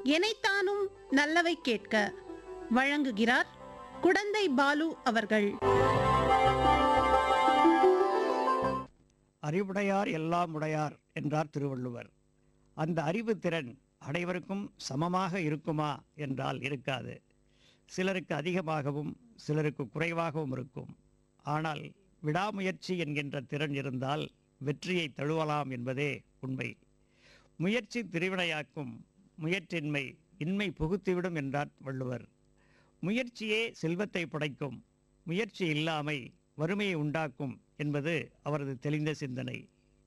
எனைத்தானும் நல்லவை கேட்க வழங்குகிறார் குடந்தை பாலு அவர்கள் அறிவுடையார் எல்லாம் உடையார் என்றார் திருவள்ளுவர் அந்த அறிவு திறன் அனைவருக்கும் சமமாக இருக்குமா என்றால் இருக்காது சிலருக்கு அதிகமாகவும் சிலருக்கு குறைவாகவும் இருக்கும் ஆனால் விடாமுயற்சி என்கின்ற திறன் இருந்தால் வெற்றியை தழுவலாம் என்பதே உண்மை முயற்சி திருவினையாக்கும் முயற்சின்மை இன்மை புகுத்திவிடும் என்றார் வள்ளுவர் முயற்சியே செல்வத்தை படைக்கும் முயற்சி இல்லாமை வறுமையை உண்டாக்கும் என்பது அவரது தெளிந்த சிந்தனை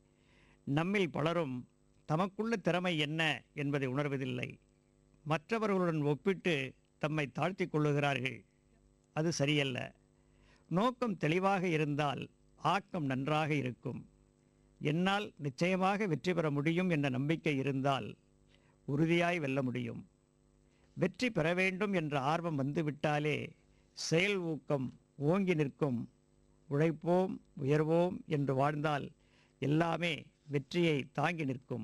நம்மில் பலரும் தமக்குள்ள திறமை என்ன என்பதை உணர்வதில்லை மற்றவர்களுடன் ஒப்பிட்டு தம்மை தாழ்த்திக் கொள்ளுகிறார்கள் அது சரியல்ல நோக்கம் தெளிவாக இருந்தால் ஆக்கம் நன்றாக இருக்கும் என்னால் நிச்சயமாக வெற்றி பெற முடியும் என்ற நம்பிக்கை இருந்தால் உறுதியாய் வெல்ல முடியும் வெற்றி பெற வேண்டும் என்ற ஆர்வம் வந்துவிட்டாலே செயல் ஊக்கம் ஓங்கி நிற்கும் உழைப்போம் உயர்வோம் என்று வாழ்ந்தால் எல்லாமே வெற்றியை தாங்கி நிற்கும்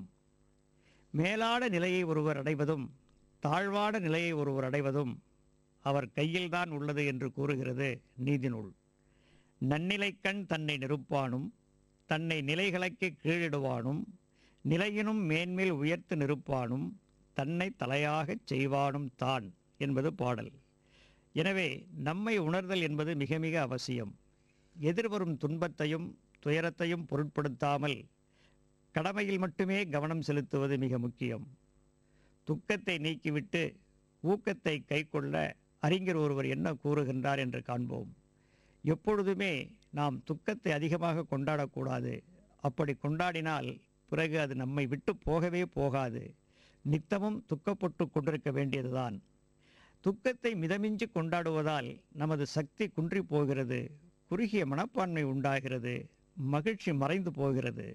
மேலான நிலையை ஒருவர் அடைவதும் தாழ்வான நிலையை ஒருவர் அடைவதும் அவர் கையில்தான் உள்ளது என்று கூறுகிறது நீதிநூல் நன்னிலைக்கண் தன்னை நிறுப்பானும் தன்னை நிலைகளுக்கு கீழிடுவானும் நிலையினும் மேன்மேல் உயர்த்து நிறுப்பானும் தன்னை தலையாகச் செய்வானும் தான் என்பது பாடல் எனவே நம்மை உணர்தல் என்பது மிக மிக அவசியம் எதிர்வரும் துன்பத்தையும் துயரத்தையும் பொருட்படுத்தாமல் கடமையில் மட்டுமே கவனம் செலுத்துவது மிக முக்கியம் துக்கத்தை நீக்கிவிட்டு ஊக்கத்தை கைக்கொள்ள அறிஞர் ஒருவர் என்ன கூறுகின்றார் என்று காண்போம் எப்பொழுதுமே நாம் துக்கத்தை அதிகமாக கொண்டாடக்கூடாது அப்படி கொண்டாடினால் பிறகு அது நம்மை விட்டு போகவே போகாது நித்தமும் துக்கப்பட்டு கொண்டிருக்க வேண்டியதுதான் துக்கத்தை மிதமிஞ்சி கொண்டாடுவதால் நமது சக்தி குன்றி போகிறது குறுகிய மனப்பான்மை உண்டாகிறது மகிழ்ச்சி மறைந்து போகிறது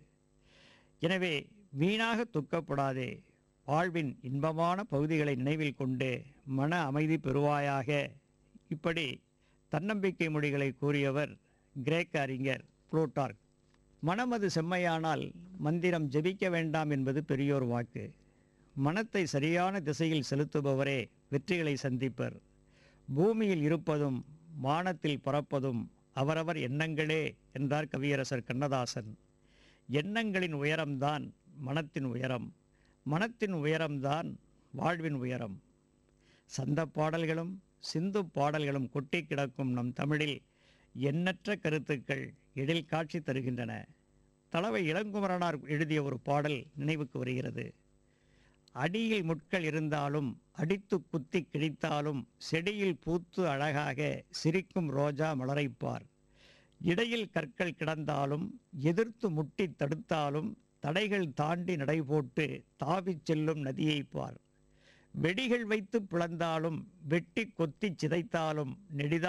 எனவே வீணாக துக்கப்படாதே வாழ்வின் இன்பமான பகுதிகளை நினைவில் கொண்டு மன அமைதி பெறுவாயாக இப்படி தன்னம்பிக்கை மொழிகளை கூறியவர் கிரேக்க அறிஞர் புளூட்டார்க் மனமது செம்மையானால் மந்திரம் ஜெபிக்க வேண்டாம் என்பது பெரியோர் வாக்கு மனத்தை சரியான திசையில் செலுத்துபவரே வெற்றிகளை சந்திப்பர் பூமியில் இருப்பதும் வானத்தில் பறப்பதும் அவரவர் எண்ணங்களே என்றார் கவியரசர் கண்ணதாசன் எண்ணங்களின் உயரம்தான் மனத்தின் உயரம் மனத்தின் உயரம்தான் வாழ்வின் உயரம் சந்த பாடல்களும் சிந்து பாடல்களும் கொட்டி கிடக்கும் நம் தமிழில் எண்ணற்ற கருத்துக்கள் எழில் காட்சி தருகின்றன தளவை இளங்குமரனார் எழுதிய ஒரு பாடல் நினைவுக்கு வருகிறது அடியில் முட்கள் இருந்தாலும் அடித்து குத்தி கிழித்தாலும் செடியில் பூத்து அழகாக சிரிக்கும் ரோஜா மலரைப்பார் இடையில் கற்கள் கிடந்தாலும் எதிர்த்து முட்டி தடுத்தாலும் தடைகள் தாண்டி நடைபோட்டு தாவிச் செல்லும் நதியைப் பார் வெடிகள் வைத்து பிளந்தாலும் வெட்டி கொத்தி சிதைத்தாலும் நெடிதா